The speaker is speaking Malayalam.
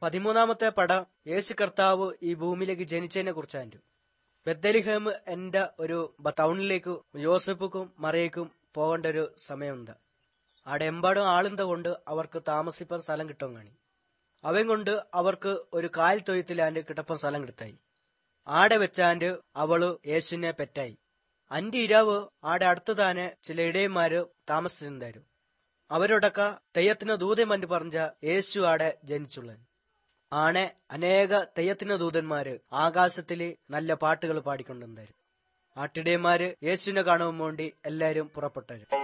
പതിമൂന്നാമത്തെ പടം യേശു കർത്താവ് ഈ ഭൂമിയിലേക്ക് ജനിച്ചതിനെ കുറിച്ചാണ് ബെത്തലിഹേം എന്റെ ഒരു ബ- ടൗണിലേക്ക് യോസഫുക്കും മറിയക്കും പോകേണ്ട ഒരു സമയമുണ്ട് അവിടെ എമ്പാടും ആളുണ്ട കൊണ്ട് അവർക്ക് താമസിപ്പാൻ സ്ഥലം കിട്ടും കാണി അവൻ കൊണ്ട് അവർക്ക് ഒരു കാൽ തൊഴുത്തിലാണ്ട് കിട്ടപ്പം സ്ഥലം കിട്ടായി ആടെ വെച്ചാണ്ട് അവള് യേശുവിനെ പെറ്റായി അന്റെ ഇരാവ് ആടെ അടുത്ത് താനെ ചില ഇടയന്മാര് താമസിച്ചിട്ടുണ്ടായിരുന്നു അവരോടൊക്ക തെയ്യത്തിന് ദൂതൻ പറ്റി പറഞ്ഞ യേശു ആടെ ജനിച്ചുള്ളത് ആണെ അനേക തെയ്യത്തിന് ദൂതന്മാര് ആകാശത്തില് നല്ല പാട്ടുകൾ പാടിക്കൊണ്ടുണ്ടായിരുന്നു ആട്ടിടയന്മാര് യേശുവിനെ കാണുവാൻ വേണ്ടി എല്ലാരും പുറപ്പെട്ടു